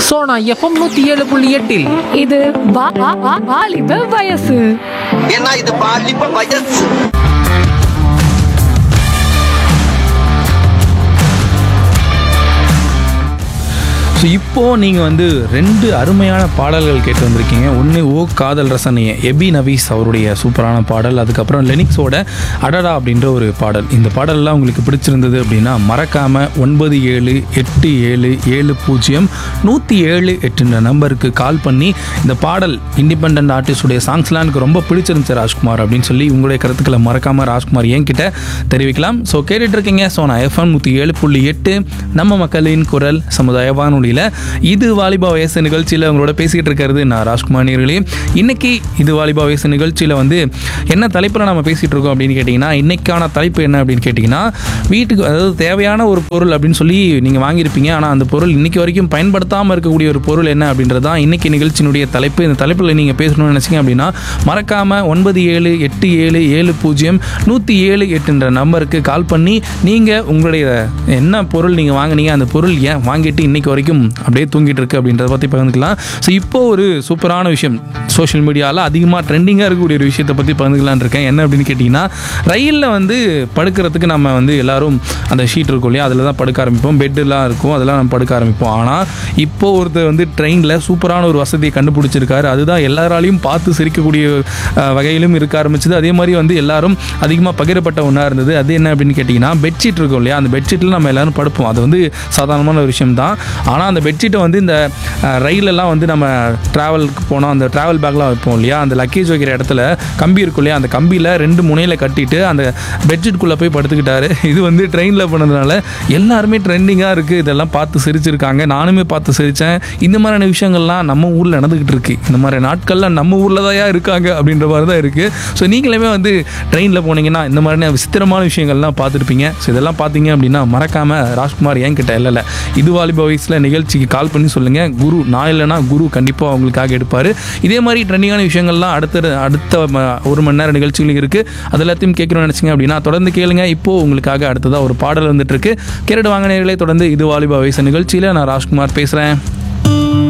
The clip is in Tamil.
சோனா எஃப்எம் நூத்தி ஏழு புள்ளி எட்டில் இது வா- வா- வா- வாலிப வயசு ஏன்னா இது பாலிப்ப வயசு ஸோ இப்போது நீங்கள் வந்து ரெண்டு அருமையான பாடல்கள் கேட்டு வந்திருக்கீங்க ஒன்று ஓ காதல் ரசனைய எபி நவீஸ் அவருடைய சூப்பரான பாடல் அதுக்கப்புறம் லெனிக்ஸோட அடடா அப்படின்ற ஒரு பாடல் இந்த பாடல்லாம் உங்களுக்கு பிடிச்சிருந்தது அப்படின்னா மறக்காமல் ஒன்பது ஏழு எட்டு ஏழு ஏழு பூஜ்ஜியம் நூற்றி ஏழு எட்டுன்ற நம்பருக்கு கால் பண்ணி இந்த பாடல் இண்டிபெண்ட் ஆர்டிஸ்டுடைய சாங்ஸ்லாம் எனக்கு ரொம்ப பிடிச்சிருந்துச்சு ராஜ்குமார் அப்படின்னு சொல்லி உங்களுடைய கருத்துக்களை மறக்காமல் ராஜ்குமார் என்கிட்ட தெரிவிக்கலாம் ஸோ கேட்டுட்டு இருக்கீங்க ஸோ நான் எஃப்எம் நூற்றி ஏழு புள்ளி எட்டு நம்ம மக்களின் குரல் சமுதாய வானொலியில் இது வாலிபா வயசு நிகழ்ச்சியில் உங்களோட பேசிகிட்டு இருக்கிறது நான் ராஜ்குமார் நேர்களே இன்னைக்கு இது வாலிபா வயசு நிகழ்ச்சியில் வந்து என்ன தலைப்பில் நம்ம பேசிகிட்டு இருக்கோம் அப்படின்னு கேட்டிங்கன்னா இன்னைக்கான தலைப்பு என்ன அப்படின்னு கேட்டிங்கன்னா வீட்டுக்கு அதாவது தேவையான ஒரு பொருள் அப்படின்னு சொல்லி நீங்கள் வாங்கியிருப்பீங்க ஆனால் அந்த பொருள் இன்னைக்கு வரைக்கும் பயன்படுத்தாமல் இருக்கக்கூடிய ஒரு பொருள் என்ன அப்படின்றது தான் இன்னைக்கு நிகழ்ச்சியினுடைய தலைப்பு இந்த தலைப்பில் நீங்கள் பேசணும்னு நினச்சிங்க அப்படின்னா மறக்காமல் ஒன்பது ஏழு எட்டு ஏழு ஏழு பூஜ்ஜியம் நூற்றி ஏழு எட்டுன்ற நம்பருக்கு கால் பண்ணி நீங்கள் உங்களுடைய என்ன பொருள் நீங்கள் வாங்குனீங்க அந்த பொருள் ஏன் வாங்கிட்டு இன்னைக்கு வரைக்கும் அப்படியே தூங்கிட்டு இருக்கு அப்படின்றத பற்றி பகிர்ந்துக்கலாம் ஸோ இப்போ ஒரு சூப்பரான விஷயம் சோஷியல் மீடியாவில் அதிகமாக ட்ரெண்டிங்காக இருக்கக்கூடிய ஒரு விஷயத்தை பற்றி பகிர்ந்துக்கலாம்னு இருக்கேன் என்ன அப்படின்னு கேட்டிங்கன்னா ரயிலில் வந்து படுக்கிறதுக்கு நம்ம வந்து எல்லாரும் அந்த ஷீட் இருக்கும் இல்லையா அதில் தான் படுக்க ஆரம்பிப்போம் பெட்டெல்லாம் இருக்கும் அதெல்லாம் நம்ம படுக்க ஆரம்பிப்போம் ஆனால் இப்போ ஒருத்தர் வந்து ட்ரெயினில் சூப்பரான ஒரு வசதியை கண்டுபிடிச்சிருக்காரு அதுதான் எல்லாராலையும் பார்த்து சிரிக்கக்கூடிய அஹ், வகையிலும் இருக்க ஆரம்பிச்சது அதே மாதிரி வந்து எல்லாரும் அதிகமாக பகிரப்பட்ட ஒன்றா இருந்தது அது என்ன அப்படின்னு கேட்டிங்கன்னா பெட்ஷீட் இருக்கும் இல்லையா அந்த பெட்ஷீட்டில் நம்ம எல்லாரும் படுப்போம் அது வந்து சாதாரணமான ஒரு விஷயம் தான் ஆனால் அந்த பெட்ஷீட்டை வந்து இந்த அஹ், ரயிலெல்லாம் வந்து நம்ம ட்ராவலுக்கு போனோம் அந்த ட்ராவல் பேக்லாம் வைப்போம் இல்லையா அந்த லக்கேஜ் வைக்கிற இடத்துல கம்பி இருக்கும் இல்லையா அந்த கம்பியில் ரெண்டு முனையில் கட்டிட்டு அந்த பெட்ஷீட்குள்ளே போய் படுத்துக்கிட்டாரு இது வந்து ட்ரெயினில் பண்ணதுனால எல்லாருமே ட்ரெண்டிங்காக இருக்குது இதெல்லாம் பார்த்து சிரிச்சிருக்காங்க நானுமே பார்த்து சிரித்தேன் இந்த மாதிரியான விஷயங்கள்லாம் நம்ம ஊரில் நடந்துக்கிட்டு இருக்கு இந்த மாதிரி நாட்கள்லாம் நம்ம ஊரில் தான் இருக்காங்க அப்படின்ற மாதிரி தான் இருக்குது ஸோ நீங்களுமே வந்து ட்ரெயினில் போனீங்கன்னா இந்த மாதிரியான விசித்திரமான விஷயங்கள்லாம் பார்த்துருப்பீங்க ஸோ இதெல்லாம் பார்த்தீங்க அப்படின்னா மறக்காமல் ராஜ்குமார் ஏன் கிட்ட இல்லை இது வாலிப வயசில் நிகழ்ச்சிக்கு கால் பண்ணி சொல்லுங்கள் குரு நான் இல்லைனா குரு கண்டிப்பாக அவங்களுக்காக எடுப்பார் இதே மாதிரி ட்ரெண்டிங்கான விஷயங்கள்லாம் அடுத்த அடுத்த ம- ஒரு மணி நேரம் நிகழ்ச்சிகளும் இருக்குது அது எல்லாத்தையும் கேட்கணும்னு நினச்சிங்க அப்படின்னா தொடர்ந்து கேளுங்க இப்போது உங்களுக்காக அடுத்ததாக ஒரு பாடல் வந்துட்டு இருக்கு கேரட் வாங்க நேர்களே தொடர்ந்து இது வாலிபா வயசு நிகழ்ச்சியில் நான் ராஜ்குமார் பேசுகிறேன்